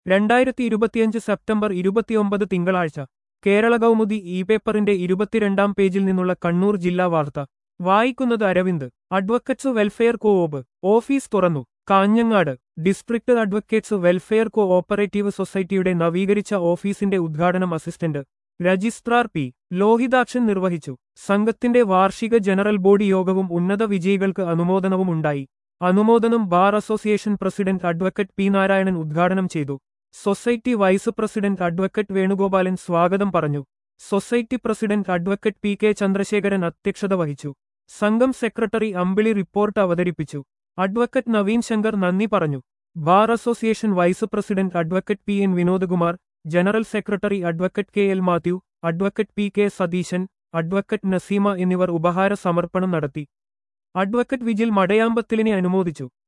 രണ്ടായിരത്തി ഇരുപത്തിയഞ്ച് സെപ്റ്റംബർ ഇരുപത്തിയൊമ്പത് തിങ്കളാഴ്ച കേരള കൗമുദി ഇ പേപ്പറിന്റെ ഇരുപത്തിരണ്ടാം പേജിൽ നിന്നുള്ള കണ്ണൂർ ജില്ലാ വാർത്ത വായിക്കുന്നത് Aravind advocates welfare co op office തുറന്നു Kanhangad district advocates welfare co operative സൊസൈറ്റിയുടെ നവീകരിച്ച ഓഫീസിന്റെ ഉദ്ഘാടനം അസിസ്റ്റന്റ് രജിസ്ട്രാർ പി ലോഹിതാക്ഷൻ നിർവഹിച്ചു സംഘത്തിന്റെ വാർഷിക ജനറൽ ബോഡി യോഗവും ഉന്നത വിജയികൾക്ക് അനുമോദനവും ഉണ്ടായി അനുമോദനം bar association president advocate P Narayanan ഉദ്ഘാടനം ചെയ്തു society vice president advocate Venugopalan സ്വാഗതം പറഞ്ഞു society president advocate P K Chandrasekharan അധ്യക്ഷത വഹിച്ചു സംഘം സെക്രട്ടറി അമ്പിളി റിപ്പോർട്ട് അവതരിപ്പിച്ചു അഡ്വക്കറ്റ് നവീൻ ശങ്കർ നന്ദി പറഞ്ഞു bar association vice president advocate P N Vinodkumar general secretary advocate K L Mathew advocate P K Satheesan advocate Naseema എന്നിവർ ഉപഹാര സമർപ്പണം നടത്തി അഡ്വക്കറ്റ് വിജിൽ മടയാമ്പത്തിലിനെ അനുമോദിച്ചു